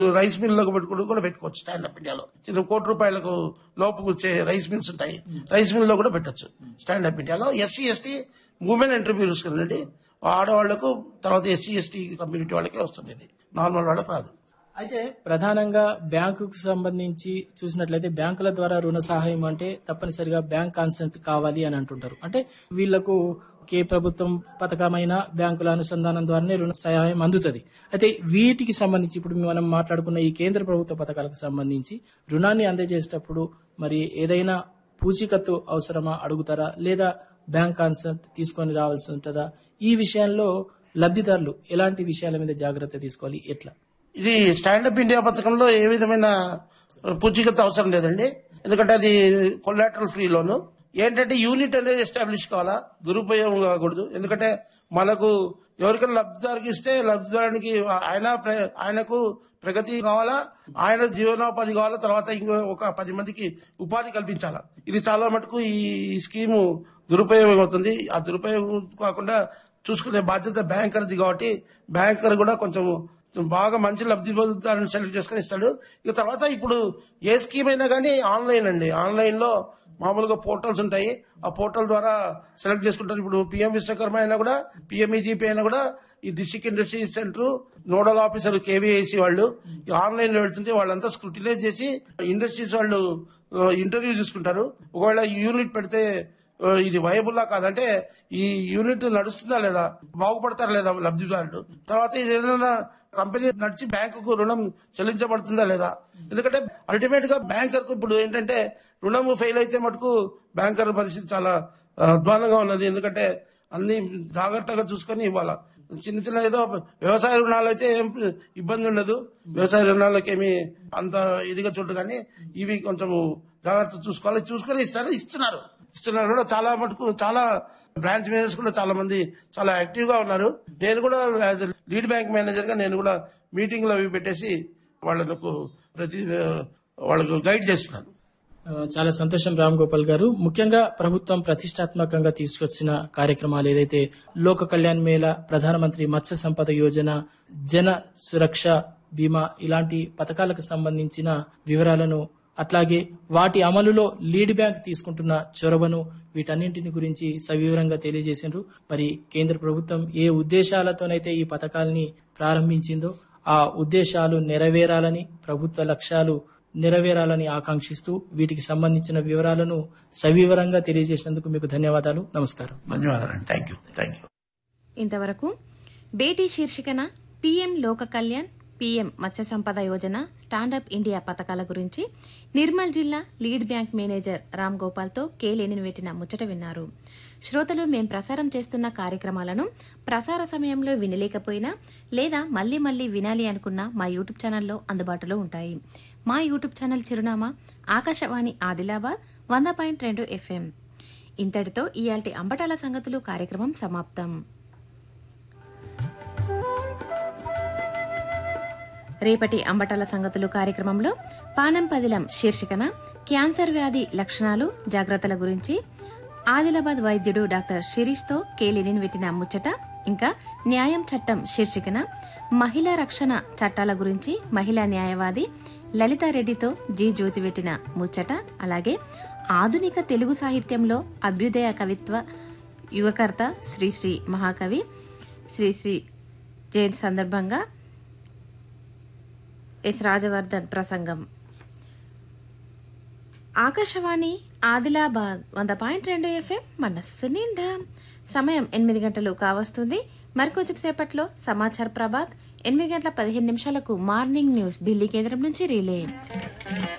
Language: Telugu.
రైస్ మిల్లులకు పెట్టుకుని కూడా పెట్టుకోవచ్చు స్టాండప్ ఇండియాలో చిన్న కోటి రూపాయలకు లోపు వచ్చే రైస్ మిల్స్ ఉంటాయి రైస్ మిల్ లో కూడా పెట్టొచ్చు స్టాండప్ ఇండియాలో ఎస్సీ ఎస్టీ ఉమెన్ ఎంటర్ప్రీనర్స్ కదండి ఆడవాళ్లకు తర్వాత ఎస్సీ ఎస్టీ కమ్యూనిటీ వాళ్ళకే వస్తుంది ఇది నార్మల్ వాళ్ళకి రాదు అయితే ప్రధానంగా బ్యాంకుకు సంబంధించి చూసినట్లయితే బ్యాంకుల ద్వారా రుణ సహాయం అంటే తప్పనిసరిగా బ్యాంక్ కాన్సెంట్ కావాలి అని అంటుంటారు అంటే వీళ్లకు ఏ ప్రభుత్వం పథకమైన బ్యాంకుల అనుసంధానం ద్వారానే రుణ సహాయం అందుతుంది అయితే వీటికి సంబంధించి ఇప్పుడు మనం మాట్లాడుకున్న ఈ కేంద్ర ప్రభుత్వ పథకాలకు సంబంధించి రుణాన్ని అందజేసేటప్పుడు మరి ఏదైనా పూచీకత్తు అవసరమా అడుగుతారా లేదా బ్యాంక్ కాన్సెంట్ తీసుకొని రావాల్సి ఉంటుందా ఈ విషయంలో లబ్ధిదారులు ఎలాంటి విషయాల మీద జాగ్రత్త తీసుకోవాలి ఎట్లా ఇది స్టాండప్ ఇండియా పథకంలో ఏ విధమైన పూచికత అవసరం లేదండి ఎందుకంటే అది కొలాటరల్ ఫ్రీ లోను ఏంటంటే యూనిట్ అనేది ఎస్టాబ్లిష్ కావాలా దురుపయోగం కాకూడదు ఎందుకంటే మనకు ఎవరికైనా లబ్ధిదారికి ఇస్తే లబ్ధిదారునికి ఆయన ప్ర- ఆయనకు ప్రగతి కావాలా ఆయన జీవనోపాధి కావాలా తర్వాత ఇంకో ఒక పది మందికి ఉపాధి కల్పించాలా ఇది చాలా మటుకు ఈ స్కీము దురుపయోగం అవుతుంది ఆ దురుపయోగం కాకుండా చూసుకునే బాధ్యత బ్యాంకర్ది కాబట్టి బ్యాంకర్ కూడా కొంచెం బాగా మంచి లబ్ధి పొందుతారని సెలెక్ట్ చేసుకుని ఇస్తాడు ఇక తర్వాత ఇప్పుడు ఏ స్కీమ్ అయినా కానీ ఆన్లైన్ అండి ఆన్లైన్ లో మామూలుగా పోర్టల్స్ ఉంటాయి ఆ పోర్టల్ ద్వారా సెలెక్ట్ చేసుకుంటారు ఇప్పుడు పిఎం విశ్వకర్మ అయినా కూడా పిఎంఈజీపీ అయినా కూడా ఈ district industry centre nodal officer KVIC వాళ్ళు ఆన్లైన్ లో వెళ్తుంటే వాళ్ళంతా స్క్రూటినైజ్ చేసి ఇండస్ట్రీస్ వాళ్ళు ఇంటర్వ్యూ తీసుకుంటారు ఒకవేళ ఈ యూనిట్ పెడితే ఆ, ఇది వయబుల్లా కాదంటే ఈ యూనిట్ నడుస్తుందా లేదా బాగుపడతారా లేదా లబ్ధిదారుడు తర్వాత ఇది ఏదైనా కంపెనీ నడిచి బ్యాంకుకు రుణం చెల్లించబడుతుందా లేదా ఎందుకంటే అల్టిమేట్ గా బ్యాంకర్ కు ఇప్పుడు ఏంటంటే రుణం ఫెయిల్ అయితే మటుకు బ్యాంకర్ పరిస్థితి చాలా ఆ, అధ్వానంగా ఉన్నది ఎందుకంటే అన్ని జాగ్రత్తగా చూసుకొని ఇవ్వాలా చిన్న చిన్న ఏదో వ్యవసాయ రుణాలు అయితే ఏం ఇబ్బంది ఉండదు వ్యవసాయ రుణాలకి ఏమి అంత ఇదిగా చూడదు కానీ ఇవి కొంచెం జాగ్రత్త చూసుకోవాలి చూసుకొని ఇస్తారు ఇస్తున్నారు ఇస్తున్నారు కూడా చాలా మటుకు చాలా బ్రాంచ్ మేనేజర్స్ కూడా చాలా మంది చాలా యాక్టివ్ గా ఉన్నారు నేను కూడా యాజ్ లీడ్ బ్యాంక్ మేనేజర్ గా నేను కూడా మీటింగ్లు అవి పెట్టేసి వాళ్ళకు ప్రతి వాళ్ళకు గైడ్ చేస్తున్నాను ఆ, చాలా సంతోషం రామ్ గోపాల్ గారు ముఖ్యంగా ప్రభుత్వం ప్రతిష్టాత్మకంగా తీసుకొచ్చిన కార్యక్రమాలు ఏదైతే లోక కళ్యాణ్ మేళ ప్రధానమంత్రి మత్స్య సంపద యోజన జన సురక్ష బీమా ఇలాంటి పథకాలకు సంబంధించిన వివరాలను అట్లాగే వాటి అమలులో లీడ్ బ్యాంక్ తీసుకుంటున్న చొరవను వీటన్నింటిని గురించి సవివరంగా తెలియజేసిండ్రు మరి కేంద్ర ప్రభుత్వం ఏ ఉద్దేశాలతోనైతే ఈ పథకాల్ని ప్రారంభించిందో ఆ ఉద్దేశాలు నెరవేరాలని ప్రభుత్వ లక్ష్యాలు నెరవేరాలని ఆకాంక్షిస్తూ వీటికి సంబంధించిన వివరాలను సవివరంగా తెలియజేసినందుకు మీకు ధన్యవాదాలు నమస్కారం ధన్యవాదాలు థ్యాంక్ యూ థ్యాంక్ యూ ఇంతవరకు బేటీ శీర్షికన పీఎం లోక కళ్యాణ్ పీఎం మత్స్య సంపద యోజన స్టాండప్ ఇండియా పథకాల గురించి నిర్మల్ జిల్లా లీడ్ బ్యాంక్ మేనేజర్ రామ్ గోపాల్తో కేలేనిని పెట్టిన ముచ్చట విన్నారు శ్రోతలు మేం ప్రసారం చేస్తున్న కార్యక్రమాలను ప్రసార సమయంలో వినలేకపోయినా లేదా మళ్లీ మళ్లీ వినాలి అనుకున్న మా యూట్యూబ్ ఛానల్లో అందుబాటులో ఉంటాయి మా యూట్యూబ్ ఛానల్ చిరునామా ఆకాశవాణి ఆదిలాబాద్ వంద పాయింట్ రెండు ఎఫ్ఎం ఇంతటితో ఇయాల్టి అంబటాల సంగతులు కార్యక్రమం సమాప్తం రేపటి అంబటాల సంగతులు కార్యక్రమంలో పానం పదిలం శీర్షికన క్యాన్సర్ వ్యాధి లక్షణాలు జాగ్రత్తల గురించి ఆదిలాబాద్ వైద్యుడు డాక్టర్ శిరీష్తో కేలినిన్ పెట్టిన ముచ్చట ఇంకా న్యాయం చట్టం శీర్షికన మహిళా రక్షణ చట్టాల గురించి మహిళా న్యాయవాది లలితారెడ్డితో జి జ్యోతి పెట్టిన ముచ్చట అలాగే ఆధునిక తెలుగు సాహిత్యంలో అభ్యుదయ కవిత్వ యువకర్త శ్రీశ్రీ మహాకవి శ్రీశ్రీ జయంతి సందర్భంగా ఎస్ రాజవర్ధన్ ప్రసంగం ఆకాశవాణి ఆదిలాబాద్ వంద పాయింట్ రెండు ఎఫ్ఎం మనస్సు నిండా సమయం ఎనిమిది గంటలు కావస్తుంది మరికొంచెం సేపట్లో సమాచార ప్రభాత్ ఎనిమిది గంటల పదిహేను నిమిషాలకు మార్నింగ్ న్యూస్ ఢిల్లీ కేంద్రం నుంచి రిలే